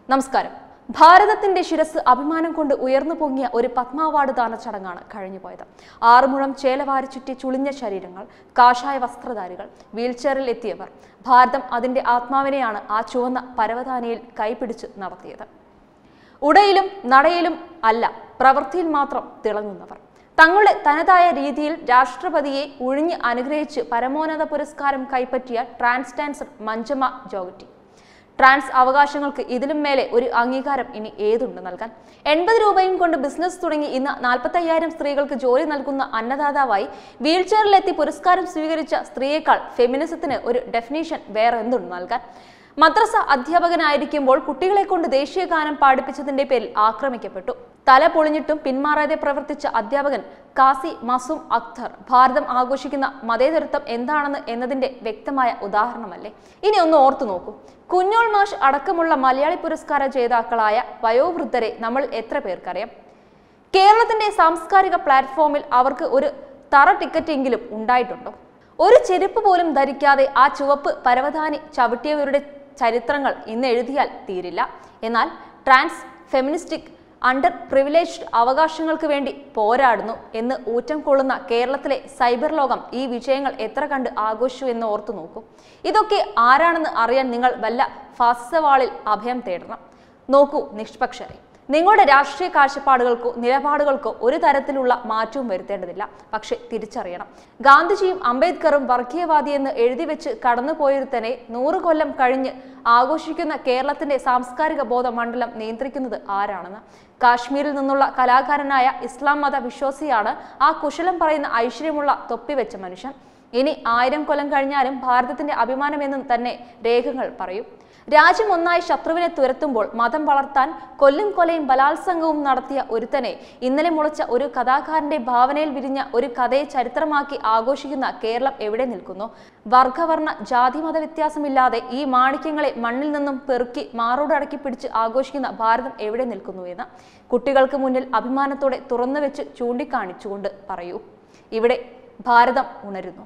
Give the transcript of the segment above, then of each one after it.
നമസ്കാരം ഭാരതത്തിന്റെ ശിരസ് അഭിമാനം കൊണ്ട് ഉയർന്നു പൊങ്ങിയ ഒരു പത്മ അവാർഡ് ദാന ചടങ്ങാണ് കഴിഞ്ഞുപോയത് ആറുമുഴം ചേലവാരി ചുറ്റി ചുളിഞ്ഞ ശരീരങ്ങൾ കാഷായ വസ്ത്രധാരികൾ വീൽചെയറിൽ എത്തിയവർ ഭാരതം അതിന്റെ ആത്മാവിനെയാണ് ആ ചുവന്ന പരവതാനിയിൽ കൈപിടിച്ച് നടത്തിയത് ഉടയിലും നടയിലും അല്ല പ്രവൃത്തിയിൽ മാത്രം തിളങ്ങുന്നവർ തങ്ങളുടെ തനതായ രീതിയിൽ രാഷ്ട്രപതിയെ ഉഴിഞ്ഞ് അനുഗ്രഹിച്ച് പരമോന്നത പുരസ്കാരം കൈപ്പറ്റിയ trans dancer Manjamma Jogati trans അവകാശങ്ങൾക്ക് ഇതിലും മേലെ ഒരു അംഗീകാരം ഇനി ഏതുണ്ട് നൽകാൻ എൺപത് രൂപയും കൊണ്ട് ബിസിനസ് തുടങ്ങി ഇന്ന് നാൽപ്പത്തയ്യായിരം സ്ത്രീകൾക്ക് ജോലി നൽകുന്ന അന്നദാതാവായി വീൽചെയറിലെത്തി പുരസ്കാരം സ്വീകരിച്ച സ്ത്രീയേക്കാൾ ഫെമിനിസത്തിന് ഒരു ഡെഫിനേഷൻ വേറെ എന്തുണ്ട് നൽകാൻ മദ്രസ അധ്യാപകനായിരിക്കുമ്പോൾ കുട്ടികളെ കൊണ്ട് ദേശീയ ഗാനം പാടിപ്പിച്ചതിന്റെ പേരിൽ ആക്രമിക്കപ്പെട്ടു തല പൊളിഞ്ഞിട്ടും പിന്മാറാതെ പ്രവർത്തിച്ച അധ്യാപകൻ കാസി മസൂം അക്തർ ഭാരതം ആഘോഷിക്കുന്ന മതേതരത്വം എന്താണെന്ന് എന്നതിന്റെ വ്യക്തമായ ഉദാഹരണമല്ലേ ഇനി ഒന്ന് ഓർത്തു നോക്കൂ കുഞ്ഞോൾ മാഷ് അടക്കമുള്ള മലയാളി പുരസ്കാര ജേതാക്കളായ വയോവൃദ്ധരെ നമ്മൾ എത്ര പേർക്കറിയാം കേരളത്തിന്റെ സാംസ്കാരിക പ്ലാറ്റ്ഫോമിൽ അവർക്ക് ഒരു തറ ടിക്കറ്റെങ്കിലും ഉണ്ടായിട്ടുണ്ടോ ഒരു ചെരുപ്പ് പോലും ധരിക്കാതെ ആ ചുവപ്പ് പരവതാനി ചവിട്ടിയവരുടെ ചരിത്രങ്ങൾ ഇന്ന് എഴുതിയാൽ തീരില്ല എന്നാൽ ട്രാൻസ് ഫെമിനിസ്റ്റിക് അണ്ടർ പ്രിവിലേജ്ഡ് അവകാശങ്ങൾക്ക് വേണ്ടി പോരാടുന്നു എന്ന് ഊറ്റം കൊള്ളുന്ന കേരളത്തിലെ സൈബർ ലോകം ഈ വിജയങ്ങൾ എത്ര കണ്ട് ആഘോഷിച്ചു എന്ന് ഓർത്തു നോക്കൂ ഇതൊക്കെ ആരാണെന്ന് അറിയാൻ നിങ്ങൾ വല്ല ഫാസിസവാളിൽ അഭയം തേടണം നോക്കൂ നിഷ്പക്ഷരെ നിങ്ങളുടെ രാഷ്ട്രീയ കാഴ്ചപ്പാടുകൾക്കോ നിലപാടുകൾക്കോ ഒരു തരത്തിലുള്ള മാറ്റവും വരുത്തേണ്ടതില്ല പക്ഷെ തിരിച്ചറിയണം ഗാന്ധിജിയും അംബേദ്കറും വർഗീയവാദിയെന്ന് എഴുതി വെച്ച് കടന്നുപോയൊരുത്തനെ നൂറ് കൊല്ലം കഴിഞ്ഞ് ആഘോഷിക്കുന്ന കേരളത്തിന്റെ സാംസ്കാരിക ബോധ മണ്ഡലം നിയന്ത്രിക്കുന്നത് ആരാണെന്ന് കാശ്മീരിൽ നിന്നുള്ള കലാകാരനായ ഇസ്ലാം മത വിശ്വാസിയാണ് ആ കുശലം പറയുന്ന ഐശ്വര്യമുള്ള തൊപ്പി വെച്ച മനുഷ്യൻ ഇനി ആയിരം കൊല്ലം കഴിഞ്ഞാലും ഭാരതത്തിന്റെ അഭിമാനമെന്ന് തന്നെ രേഖകൾ പറയും രാജ്യം ഒന്നായി ശത്രുവിനെ തുരത്തുമ്പോൾ മതം വളർത്താൻ കൊല്ലും കൊലയും ബലാത്സംഗവും നടത്തിയ ഒരുത്തനെ ഇന്നലെ മുളച്ച ഒരു കഥാകാരന്റെ ഭാവനയിൽ വിരിഞ്ഞ ഒരു കഥയെ ചരിത്രമാക്കി ആഘോഷിക്കുന്ന കേരളം എവിടെ നിൽക്കുന്നു വർഗവർണ്ണ ജാതി മത വ്യത്യാസമില്ലാതെ ഈ മാണിക്യങ്ങളെ മണ്ണിൽ നിന്നും പെറുക്കി മാറോടടക്കി പിടിച്ച് ആഘോഷിക്കുന്ന ഭാരതം എവിടെ നിൽക്കുന്നു എന്ന് കുട്ടികൾക്ക് മുന്നിൽ അഭിമാനത്തോടെ തുറന്നു വെച്ച് ചൂണ്ടിക്കാണിച്ചുകൊണ്ട് പറയൂ ഇവിടെ ഭാരതം ഉണരുന്നു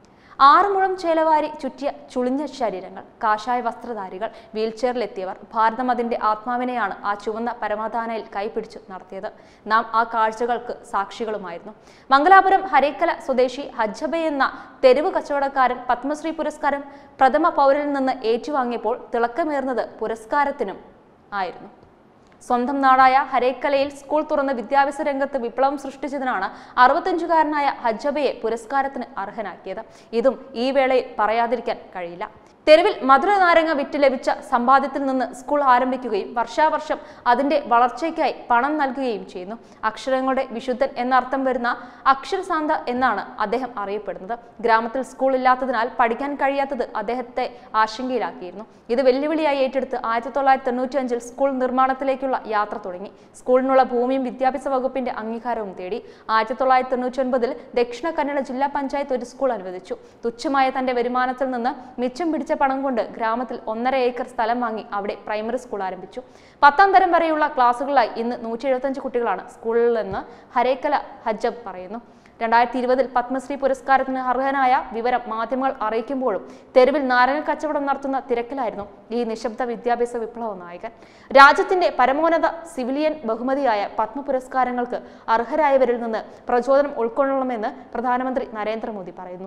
ആറുമുഴം ചേലവാരി ചുറ്റിയ ചുളിഞ്ഞ ശരീരങ്ങൾ കാഷായ വസ്ത്രധാരികൾ വീൽചെയറിലെത്തിയവർ ഭാരതം അതിന്റെ ആത്മാവിനെയാണ് ആ ചുവന്ന പരമാധാനയിൽ കൈപിടിച്ചു നടത്തിയത് നാം ആ കാഴ്ചകൾക്ക് സാക്ഷികളുമായിരുന്നു മംഗലാപുരം ഹരേക്കല സ്വദേശി ഹജ്ജബെ എന്ന തെരുവ് കച്ചവടക്കാരൻ പത്മശ്രീ പുരസ്കാരം പ്രഥമ പൗരനിൽ നിന്ന് ഏറ്റുവാങ്ങിയപ്പോൾ തിളക്കമേറുന്നത് പുരസ്കാരത്തിനും ആയിരുന്നു സ്വന്തം നാടായ ഹരേക്കലയിൽ സ്കൂൾ തുറന്ന് വിദ്യാഭ്യാസ രംഗത്ത് വിപ്ലവം സൃഷ്ടിച്ചതിനാണ് അറുപത്തഞ്ചുകാരനായ ഹജ്ജബയെ പുരസ്കാരത്തിന് അർഹനാക്കിയത് ഇതും ഈ വേളയിൽ പറയാതിരിക്കാൻ കഴിയില്ല തെരുവിൽ മധുര നാരങ്ങ വിറ്റ് ലഭിച്ച സമ്പാദ്യത്തിൽ നിന്ന് സ്കൂൾ ആരംഭിക്കുകയും വർഷാവർഷം അതിന്റെ വളർച്ചയ്ക്കായി പണം നൽകുകയും ചെയ്യുന്നു അക്ഷരങ്ങളുടെ വിശുദ്ധൻ എന്നർത്ഥം വരുന്ന അക്ഷരസാന്ത എന്നാണ് അദ്ദേഹം അറിയപ്പെടുന്നത് ഗ്രാമത്തിൽ സ്കൂൾ ഇല്ലാത്തതിനാൽ പഠിക്കാൻ കഴിയാത്തത് അദ്ദേഹത്തെ ആശങ്കയിലാക്കിയിരുന്നു ഇത് വെല്ലുവിളിയായി ഏറ്റെടുത്ത് ആയിരത്തി തൊള്ളായിരത്തി തൊണ്ണൂറ്റി അഞ്ചിൽ സ്കൂൾ നിർമ്മാണത്തിലേക്കുള്ള യാത്ര തുടങ്ങി സ്കൂളിനുള്ള ഭൂമിയും വിദ്യാഭ്യാസ വകുപ്പിന്റെ അംഗീകാരവും തേടി ആയിരത്തി തൊള്ളായിരത്തി തൊണ്ണൂറ്റി ഒൻപതിൽ ദക്ഷിണ കന്നഡ ജില്ലാ പഞ്ചായത്ത് ഒരു സ്കൂൾ അനുവദിച്ചു തുച്ഛമായ തന്റെ വരുമാനത്തിൽ നിന്ന് മിച്ചം പിടിച്ച പണം കൊണ്ട് ഗ്രാമത്തിൽ ഒന്നര ഏക്കർ സ്ഥലം വാങ്ങി അവിടെ പ്രൈമറി സ്കൂൾ ആരംഭിച്ചു പത്താം തരം വരെയുള്ള ക്ലാസ്സുകളായി ഇന്ന് നൂറ്റി എഴുപത്തഞ്ച് കുട്ടികളാണ് സ്കൂളിൽ നിന്ന് ഹരേക്കല ഹജ്ജബ് പറയുന്നു രണ്ടായിരത്തി ഇരുപതിൽ പത്മശ്രീ പുരസ്കാരത്തിന് അർഹനായ വിവരം മാധ്യമങ്ങൾ അറിയിക്കുമ്പോഴും തെരുവിൽ നാരങ്ങ കച്ചവടം നടത്തുന്ന തിരക്കിലായിരുന്നു ഈ നിശബ്ദ വിദ്യാഭ്യാസ വിപ്ലവ നായകൻ രാജ്യത്തിന്റെ പരമോന്നത സിവിലിയൻ ബഹുമതിയായ പത്മ പുരസ്കാരങ്ങൾക്ക് അർഹരായവരിൽ നിന്ന് പ്രചോദനം ഉൾക്കൊള്ളണമെന്ന് പ്രധാനമന്ത്രി നരേന്ദ്രമോദി പറയുന്നു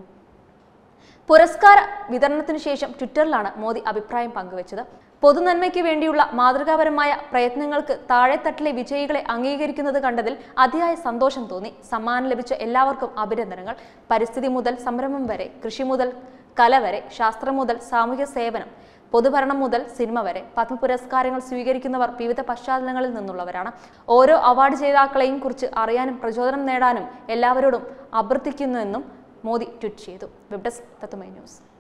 പുരസ്കാര വിതരണത്തിനു ശേഷം ട്വിറ്ററിലാണ് മോദി അഭിപ്രായം പങ്കുവച്ചത് പൊതുനന്മയ്ക്ക് വേണ്ടിയുള്ള മാതൃകാപരമായ പ്രയത്നങ്ങൾക്ക് താഴെത്തട്ടിലെ വിജയികളെ അംഗീകരിക്കുന്നത് കണ്ടതിൽ അതിയായ സന്തോഷം തോന്നി സമ്മാനം ലഭിച്ച എല്ലാവർക്കും അഭിനന്ദനങ്ങൾ പരിസ്ഥിതി മുതൽ സംരംഭം വരെ കൃഷി മുതൽ കല വരെ ശാസ്ത്രം മുതൽ സാമൂഹ്യ സേവനം പൊതുഭരണം മുതൽ സിനിമ വരെ പത്മ പുരസ്കാരങ്ങൾ സ്വീകരിക്കുന്നവർ വിവിധ പശ്ചാത്തലങ്ങളിൽ നിന്നുള്ളവരാണ് ഓരോ അവാർഡ് ജേതാക്കളെയും കുറിച്ച് അറിയാനും പ്രചോദനം നേടാനും എല്ലാവരോടും അഭ്യർത്ഥിക്കുന്നുവെന്നും മോദി ട്വീറ്റ് ചെയ്തു വെബ് ഡെസ്ക് തത്തുമൈ ന്യൂസ്